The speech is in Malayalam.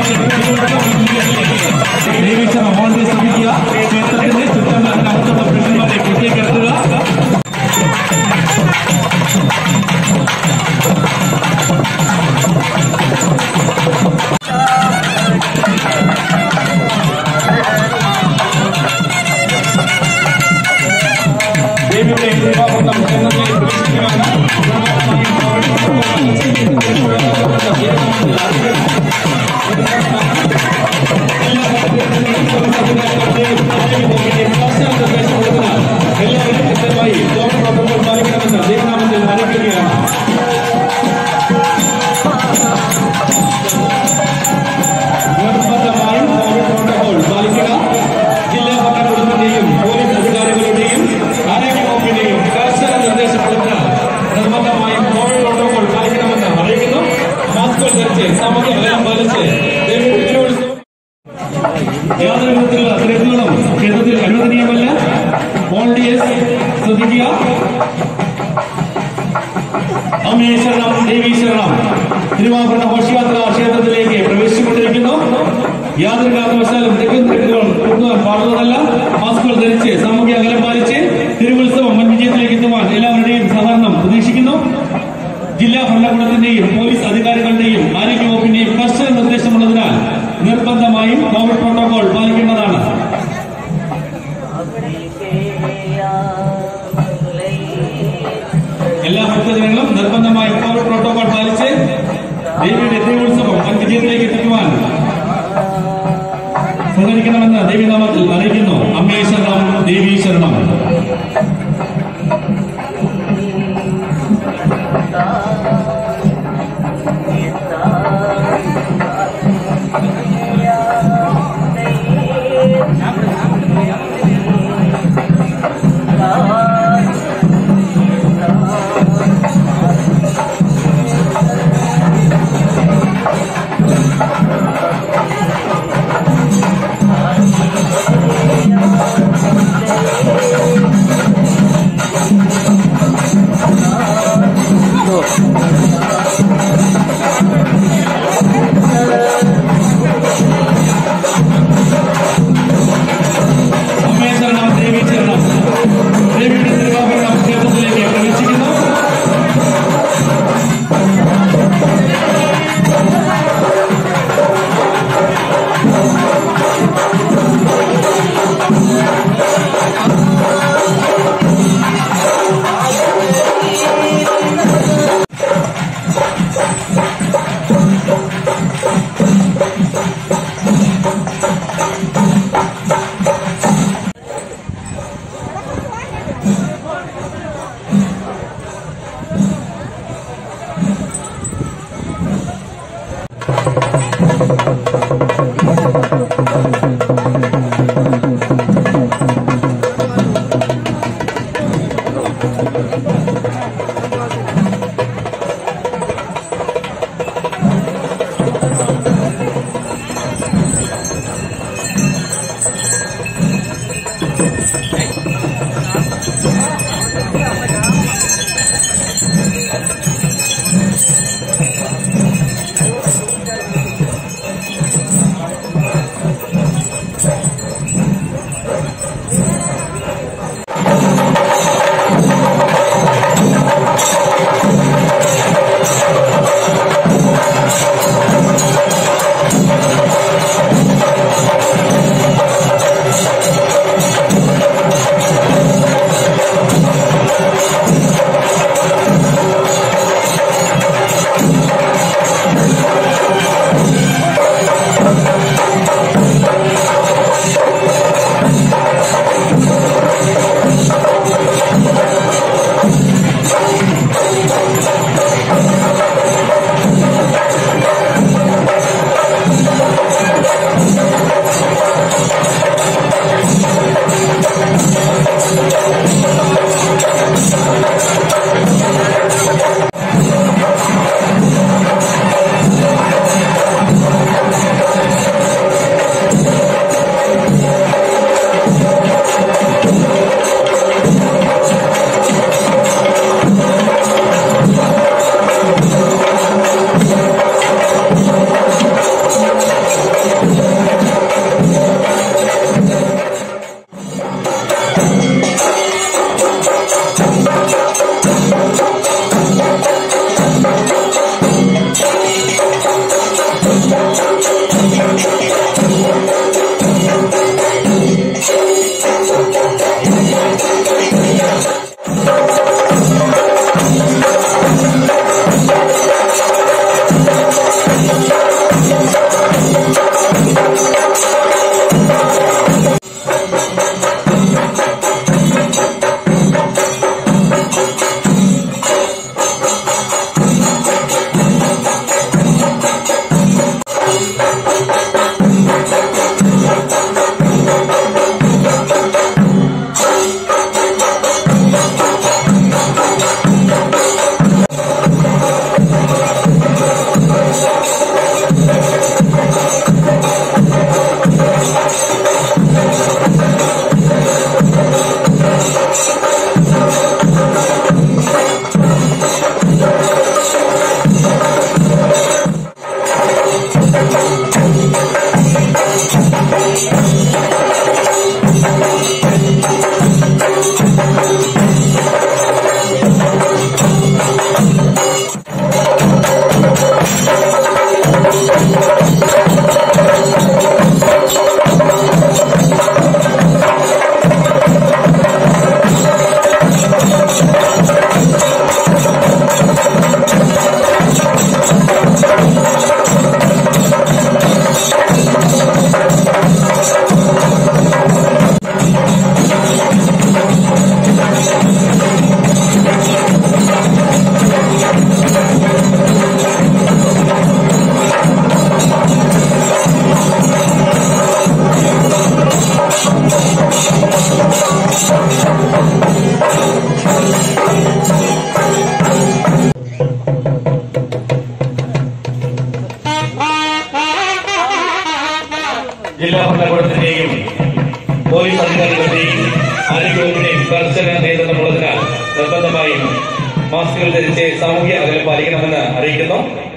ദേവീക്ഷണ മോഹന്റെ ശ്രമിക്കുക ക്ഷേത്രത്തിന്റെ ചുറ്റം അകത്തുള്ള പുരുഷന്മാരെ പുറത്തേക്ക് ഇറക്കുക ദേവിയുടെ കൃപാവൃത്തം ക്ഷേത്രത്തിലേക്ക് പ്രവേശിക്കുകയാണ് എല്ലാവരും കൃത്യമായി കോവിഡ് പ്രോട്ടോകോൾ പാലിക്കണമെന്ന് ദൈവനാമത്തിൽ അറിയിക്കുകയാണ് നിർബന്ധമായും കോവിഡ് പ്രോട്ടോകോൾ പാലിക്കുക ജില്ലാ ഭരണകൂടത്തിന്റെയും പോലീസ് അധികാരികളുടെയും ആരോഗ്യവകുപ്പിന്റെയും കർശന നിർദ്ദേശപ്പെടുന്ന നിർബന്ധമായും കോവിഡ് പ്രോട്ടോകോൾ പാലിക്കണമെന്ന് അറിയിക്കുന്നു മാസ്കുകൾ ധരിച്ച് സാമൂഹ്യ അകലം പാലിച്ച് ദൈവം തിരുവോത്സവം യാതൊരു വിധത്തിലുള്ള തിരക്കുകളും ക്ഷേത്രത്തിൽ അനുവദനീയമല്ല വോളണ്ടിയേഴ്സ് ശ്രദ്ധിക്കുക അമ്മേ ശരണം ദേവി ശരണം തിരുവാഭരണ ഘോഷയാത്ര ക്ഷേത്രത്തിലേക്ക് പ്രവേശിച്ചുകൊണ്ടിരിക്കുന്നു യാതൊരു കാരണവശാലും തെക്കും തിരക്കുകൾ കൂട്ടുവാൻ പാടുന്നതല്ല മാസ്കുകൾ ധരിച്ച് സാമൂഹ്യ അകലം പാലിച്ച് തിരുവുത്സവം വൻ വിജയത്തിലേക്ക് എത്തുവാൻ എല്ലാവരുടെയും സഹകരണം പ്രതീക്ഷിക്കുന്നു ജില്ലാ ഭരണകൂടത്തിന്റെയും പോലീസ് അധികാരികളുടെയും ആരോഗ്യവകുപ്പിന്റെയും കർശന നിർദ്ദേശമുള്ളതിനാൽ നിർബന്ധമായും കോവിഡ് പ്രോട്ടോകോൾ പാലിക്കേണ്ടതാണ് എല്ലാ ഭക്തജനങ്ങളും നിർബന്ധമായും കോവിഡ് പ്രോട്ടോകോൾ പാലിച്ച് ദേവിയുടെ തിരുവുത്സവം വൻ വിജയത്തിലേക്ക് എത്തിക്കുവാൻ സഹകരിക്കണമെന്ന് ദേവീനാമത്തിൽ അറിയിക്കുന്നു അമ്മേ ശരണം ദേവീ ശരണം അമ്മേ ശരണം ദേവി ശരണം ദേവിയുടെ തിരുവാഭരണം ക്ഷേത്രത്തിലേക്ക് പ്രവേശിക്കുന്നു ജില്ലാ ഭരണകൂടത്തിന്റെയും പോലീസ് അധികാരികളുടെയും ആരോഗ്യവകുപ്പിന്റെയും കർശന നേതൃത്വമുള്ളതിനാൽ നിർബന്ധമായും മാസ്കുകൾ ധരിച്ച് സാമൂഹ്യ അകലം പാലിക്കണമെന്ന് അറിയിക്കുന്നു